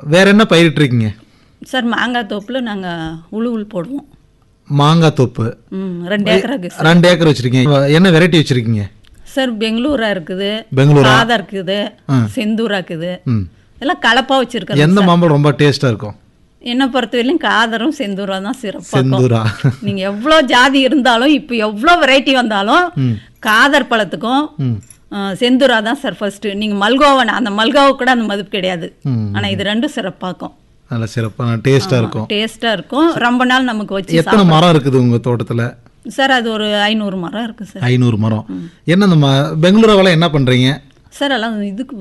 வேற என்ன பயிரிட்டுருக்கீங்க சார் மாங்காய் தோப்பில் நாங்கள் உழுவுல் போடுவோம் மாங்காய் தோப்பு ம் ரெண்டு ஏக்கராக்கு சார் ரெண்டு ஏக்கர் வச்சிருக்கீங்க என்ன வெரைட்டி வச்சிருக்கீங்க சார் பெங்களூரா இருக்குது பெங்களூரா சாதா இருக்குது செந்தூரா இருக்குது ம் எல்லாம் கலப்பாக வச்சுருக்கேன் எந்த மாம்பழம் ரொம்ப டேஸ்டா இருக்கும் என்னை பொறுத்தவரையிலும் காதரும் செந்தூரா தான் சிறப்பாக செந்தூரா நீங்கள் எவ்வளோ ஜாதி இருந்தாலும் இப்போ எவ்வளோ வெரைட்டி வந்தாலும் காதர் பழத்துக்கும் ம் ஆ, செந்தூரா தான் சார் ஃபர்ஸ்ட் நீங்கள் மல்கோவா அந்த மல்கோவா கூட அந்த மதிப்பு கிடையாது ம். ஆனால் இது ரெண்டும் சிறப்பாக்கும் நல்ல சிறப்பான டேஸ்டா இருக்கும் டேஸ்ட்டாக இருக்கும் ரொம்ப நாள் நமக்கு வச்சு எத்தனை மரம் இருக்குது உங்க தோட்டத்துல சார் அது ஒரு ஐநூறு மரம் இருக்குது சார் ஐநூறு மரம் என்ன இந்த ம- பெங்களூராவில் என்ன பண்றீங்க சார் எல்லாம் இதுக்கு